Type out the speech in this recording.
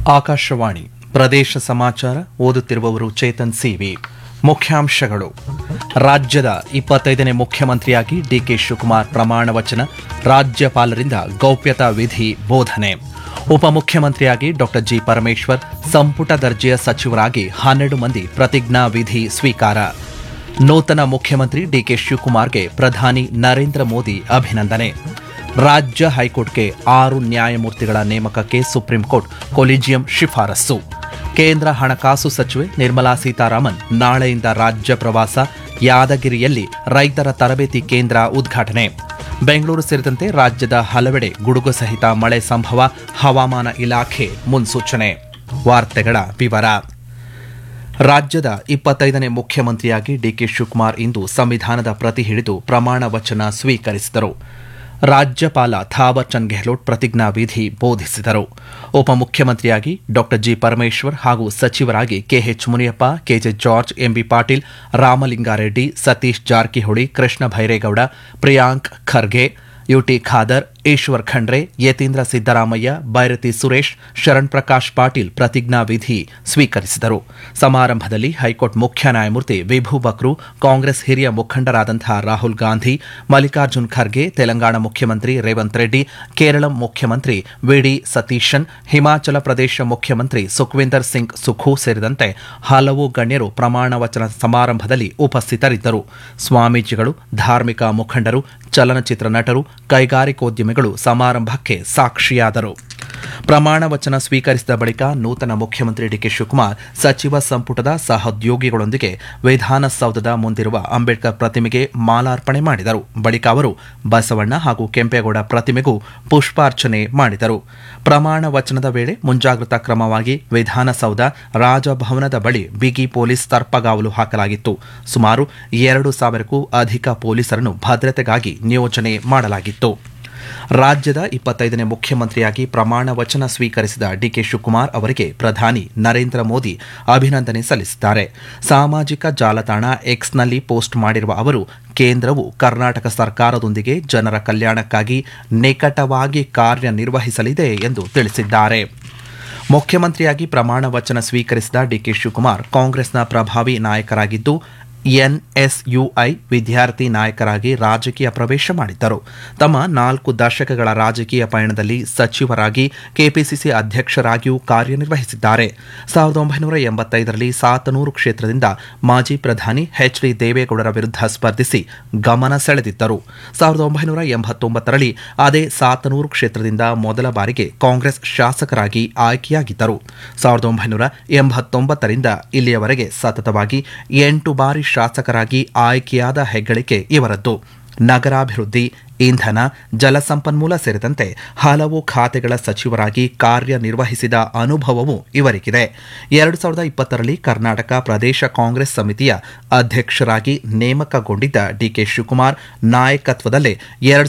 ಆಕಾಶವಾಣಿ ಪ್ರದೇಶ ಸಮಾಚಾರ ಓದುತ್ತಿರುವವರು ಚೇತನ್ ಸಿವಿ ಮುಖ್ಯಾಂಶಗಳು ರಾಜ್ಯದ ಇಪ್ಪತ್ತೈದನೇ ಮುಖ್ಯಮಂತ್ರಿಯಾಗಿ ಡಿಕೆ ಶಿವಕುಮಾರ್ ಪ್ರಮಾಣ ವಚನ ರಾಜ್ಯಪಾಲರಿಂದ ಗೌಪ್ಯತಾ ವಿಧಿ ಬೋಧನೆ ಉಪಮುಖ್ಯಮಂತ್ರಿಯಾಗಿ ಡಾಕ್ಟರ್ ಜಿ ಪರಮೇಶ್ವರ್ ಸಂಪುಟ ದರ್ಜೆಯ ಸಚಿವರಾಗಿ ಹನ್ನೆರಡು ಮಂದಿ ಪ್ರತಿಜ್ಞಾ ವಿಧಿ ಸ್ವೀಕಾರ ನೂತನ ಮುಖ್ಯಮಂತ್ರಿ ಡಿಕೆ ಶಿವಕುಮಾರ್ಗೆ ಪ್ರಧಾನಿ ನರೇಂದ್ರ ಮೋದಿ ಅಭಿನಂದನೆ ರಾಜ್ಯ ಹೈಕೋರ್ಟ್ಗೆ ಆರು ನ್ಯಾಯಮೂರ್ತಿಗಳ ನೇಮಕಕ್ಕೆ ಸುಪ್ರೀಂ ಕೋರ್ಟ್ ಕೊಲಿಜಿಯಂ ಶಿಫಾರಸ್ಸು ಕೇಂದ್ರ ಹಣಕಾಸು ಸಚಿವೆ ನಿರ್ಮಲಾ ಸೀತಾರಾಮನ್ ನಾಳೆಯಿಂದ ರಾಜ್ಯ ಪ್ರವಾಸ ಯಾದಗಿರಿಯಲ್ಲಿ ರೈತರ ತರಬೇತಿ ಕೇಂದ್ರ ಉದ್ಘಾಟನೆ ಬೆಂಗಳೂರು ಸೇರಿದಂತೆ ರಾಜ್ಯದ ಹಲವೆಡೆ ಗುಡುಗು ಸಹಿತ ಮಳೆ ಸಂಭವ ಹವಾಮಾನ ಇಲಾಖೆ ಮುನ್ಸೂಚನೆ ವಾರ್ತೆಗಳ ವಿವರ ರಾಜ್ಯದ ಇಪ್ಪತ್ತೈದನೇ ಮುಖ್ಯಮಂತ್ರಿಯಾಗಿ ಡಿಕೆ ಶಿವಕುಮಾರ್ ಇಂದು ಸಂವಿಧಾನದ ಪ್ರತಿ ಹಿಡಿದು ಪ್ರಮಾಣ ವಚನ ಸ್ವೀಕರಿಸಿದರು ರಾಜ್ಯಪಾಲ ಥಾವರ್ ಚಂದ್ ಗೆಹ್ಲೋಟ್ ಪ್ರತಿಜ್ಞಾ ವಿಧಿ ಬೋಧಿಸಿದರು ಉಪಮುಖ್ಯಮಂತ್ರಿಯಾಗಿ ಡಾಕ್ಟರ್ ಜಿ ಪರಮೇಶ್ವರ್ ಹಾಗೂ ಸಚಿವರಾಗಿ K H Muniyappa K J George M B Patil Ramalingareddy Satish Jarkiholi Krishna Byregowda Priyank Kharge U T Khader Eshwar Khandre Yathindra Siddaramaiah Byrathi Suresh Sharan Prakash Patil ಪ್ರತಿಜ್ಞಾ ವಿಧಿ ಸ್ವೀಕರಿಸಿದರು ಸಮಾರಂಭದಲ್ಲಿ ಹೈಕೋರ್ಟ್ ಮುಖ್ಯ ನ್ಯಾಯಮೂರ್ತಿ ವಿಭು ಬಕ್ರು ಕಾಂಗ್ರೆಸ್ ಹಿರಿಯ ಮುಖಂಡರಾದಂತಹ ರಾಹುಲ್ ಗಾಂಧಿ ಮಲ್ಲಿಕಾರ್ಜುನ್ ಖರ್ಗೆ ತೆಲಂಗಾಣ ಮುಖ್ಯಮಂತ್ರಿ ರೇವಂತ್ ರೆಡ್ಡಿ ಕೇರಳ ಮುಖ್ಯಮಂತ್ರಿ ವಿಡಿ ಸತೀಶನ್ ಹಿಮಾಚಲ ಪ್ರದೇಶ ಮುಖ್ಯಮಂತ್ರಿ ಸುಖ್ವಿಂದರ್ ಸಿಂಗ್ ಸುಖು ಸೇರಿದಂತೆ ಹಲವು ಗಣ್ಯರು ಪ್ರಮಾಣ ವಚನ ಸಮಾರಂಭದಲ್ಲಿ ಉಪಸ್ಥಿತರಿದ್ದರು ಸ್ವಾಮೀಜಿಗಳು ಧಾರ್ಮಿಕ ಮುಖಂಡರು ಚಲನಚಿತ್ರ ನಟರು ಕೈಗಾರಿಕೋದ್ಯಮಿಗಳು ಸಮಾರಂಭಕ್ಕೆ ಸಾಕ್ಷಿಯಾದರು ಪ್ರಮಾಣ ವಚನ ಸ್ವೀಕರಿಸಿದ ಬಳಿಕ ನೂತನ ಮುಖ್ಯಮಂತ್ರಿ ಡಿಕೆ ಶಿವಕುಮಾರ್ ಸಚಿವ ಸಂಪುಟದ ಸಹೋದ್ಯೋಗಿಗಳೊಂದಿಗೆ ವಿಧಾನಸೌಧದ ಮುಂದಿರುವ ಅಂಬೇಡ್ಕರ್ ಪ್ರತಿಮೆಗೆ ಮಾಲಾರ್ಪಣೆ ಮಾಡಿದರು ಬಳಿಕ ಅವರು ಬಸವಣ್ಣ ಹಾಗೂ ಕೆಂಪೇಗೌಡ ಪ್ರತಿಮೆಗೂ ಪುಷ್ಪಾರ್ಚನೆ ಮಾಡಿದರು ಪ್ರಮಾಣ ವಚನದ ವೇಳೆ ಮುಂಜಾಗ್ರತಾ ಕ್ರಮವಾಗಿ ವಿಧಾನಸೌಧ ರಾಜಭವನದ ಬಳಿ ಬಿಗಿ ಪೊಲೀಸ್ ತರ್ಪಗಾವಲು ಹಾಕಲಾಗಿತ್ತು ಸುಮಾರು ಎರಡು ಸಾವಿರಕ್ಕೂ ಅಧಿಕ ಪೊಲೀಸರನ್ನು ಭದ್ರತೆಗಾಗಿ ನಿಯೋಜನೆ ಮಾಡಲಾಗಿತ್ತು ರಾಜ್ಯದ ಇಪ್ಪತ್ತೈದನೇ ಮುಖ್ಯಮಂತ್ರಿಯಾಗಿ ಪ್ರಮಾಣ ವಚನ ಸ್ವೀಕರಿಸಿದ ಡಿಕೆ ಶಿವಕುಮಾರ್ ಅವರಿಗೆ ಪ್ರಧಾನಿ ನರೇಂದ್ರ ಮೋದಿ ಅಭಿನಂದನೆ ಸಲ್ಲಿಸಿದ್ದಾರೆ ಸಾಮಾಜಿಕ ಜಾಲತಾಣ ಎಕ್ಸ್ನಲ್ಲಿ ಪೋಸ್ಟ್ ಮಾಡಿರುವ ಅವರು ಕೇಂದ್ರವು ಕರ್ನಾಟಕ ಸರ್ಕಾರದೊಂದಿಗೆ ಜನರ ಕಲ್ಯಾಣಕ್ಕಾಗಿ ನಿಕಟವಾಗಿ ಕಾರ್ಯನಿರ್ವಹಿಸಲಿದೆ ಎಂದು ತಿಳಿಸಿದ್ದಾರೆ ಮುಖ್ಯಮಂತ್ರಿಯಾಗಿ ಪ್ರಮಾಣ ವಚನ ಸ್ವೀಕರಿಸಿದ ಡಿಕೆ ಶಿವಕುಮಾರ್ ಕಾಂಗ್ರೆಸ್ನ ಪ್ರಭಾವಿ ನಾಯಕರಾಗಿದ್ದು ಎನ್ಎಸ್ಯುಐ ವಿದ್ಯಾರ್ಥಿ ನಾಯಕರಾಗಿ ರಾಜಕೀಯ ಪ್ರವೇಶ ಮಾಡಿದ್ದರು ತಮ್ಮ ನಾಲ್ಕು ದಶಕಗಳ ರಾಜಕೀಯ ಪಯಣದಲ್ಲಿ ಸಚಿವರಾಗಿ ಕೆಪಿಸಿಸಿ ಅಧ್ಯಕ್ಷರಾಗಿಯೂ ಕಾರ್ಯನಿರ್ವಹಿಸಿದ್ದಾರೆ ಸಾವಿರದ ಒಂಬೈನೂರ ಎಂಬತ್ತೈದರಲ್ಲಿ ಸಾತನೂರು ಕ್ಷೇತ್ರದಿಂದ ಮಾಜಿ ಪ್ರಧಾನಿ ಎಚ್ ಡಿ ದೇವೇಗೌಡರ ವಿರುದ್ಧ ಸ್ಪರ್ಧಿಸಿ ಗಮನ ಸೆಳೆದಿದ್ದರು ಸಾವಿರದ ಒಂಬೈನೂರ ಎಂಬತ್ತೊಂಬತ್ತರಲ್ಲಿ ಅದೇ ಸಾತನೂರು ಕ್ಷೇತ್ರದಿಂದ ಮೊದಲ ಬಾರಿಗೆ ಕಾಂಗ್ರೆಸ್ ಶಾಸಕರಾಗಿ ಆಯ್ಕೆಯಾಗಿದ್ದರು ಸಾವಿರದ ಒಂಬೈನೂರ ಎಂಬತ್ತೊಂಬತ್ತರಿಂದ ಇಲ್ಲಿಯವರೆಗೆ ಸತತವಾಗಿ ಎಂಟು ಬಾರಿ ಶಾಸಕರಾಗಿ ಆಯ್ಕೆಯಾದ ಹೆಗ್ಗಳಿಕೆ ಇವರದ್ದು ನಗರಾಭಿವೃದ್ಧಿ ಇಂಧನ ಜಲಸಂಪನ್ಮೂಲ ಸೇರಿದಂತೆ ಹಲವು ಖಾತೆಗಳ ಸಚಿವರಾಗಿ ಕಾರ್ಯನಿರ್ವಹಿಸಿದ ಅನುಭವವೂ ಇವರಿಗಿದೆ ಎರಡು ಸಾವಿರದ ಇಪ್ಪತ್ತರಲ್ಲಿ ಕರ್ನಾಟಕ ಪ್ರದೇಶ ಕಾಂಗ್ರೆಸ್ ಸಮಿತಿಯ ಅಧ್ಯಕ್ಷರಾಗಿ ನೇಮಕಗೊಂಡಿದ್ದ ಡಿಕೆ ಶಿವಕುಮಾರ್ ನಾಯಕತ್ವದಲ್ಲೇ ಎರಡು